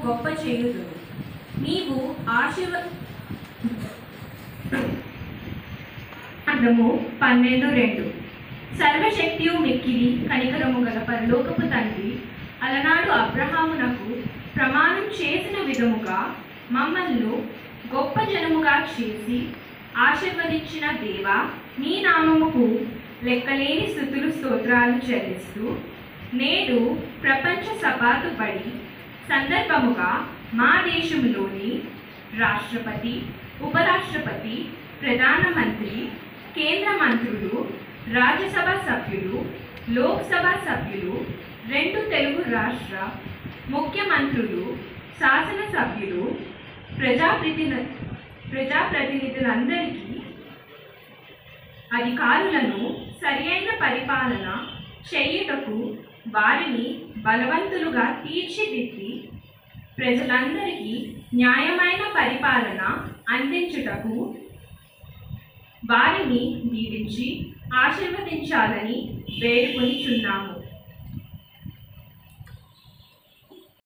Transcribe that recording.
గొప్ప చేయుదును నీవు ఆశీర్వ అర్థము పన్నెండు రెండు సర్వశక్తియు మిక్కిలి కనికరము గల పరలోకపు తండ్రి అలనాడు అబ్రహామునకు ప్రమాణం చేసిన విధముగా మమ్మల్ని గొప్ప జనముగా చేసి ఆశీర్వదించిన దేవా నీ నామముకు లెక్కలేని స్థుతులు స్తోత్రాలు చెల్లిస్తూ నేడు ప్రపంచ సపాతు పడి సందర్భముగా మా దేశంలోని రాష్ట్రపతి ఉపరాష్ట్రపతి ప్రధానమంత్రి కేంద్ర మంత్రులు రాజ్యసభ సభ్యులు లోక్సభ సభ్యులు రెండు తెలుగు రాష్ట్ర ముఖ్యమంత్రులు శాసనసభ్యులు ప్రజాప్రతిని ప్రజాప్రతినిధులందరికీ అధికారులను సరియైన పరిపాలన చేయుటకు వారిని బలవంతులుగా తీర్చిదిద్ది ప్రజలందరికీ న్యాయమైన పరిపాలన అందించుటకు వారిని దీవించి ఆశీర్వదించాలని వేడుకొనిచున్నాము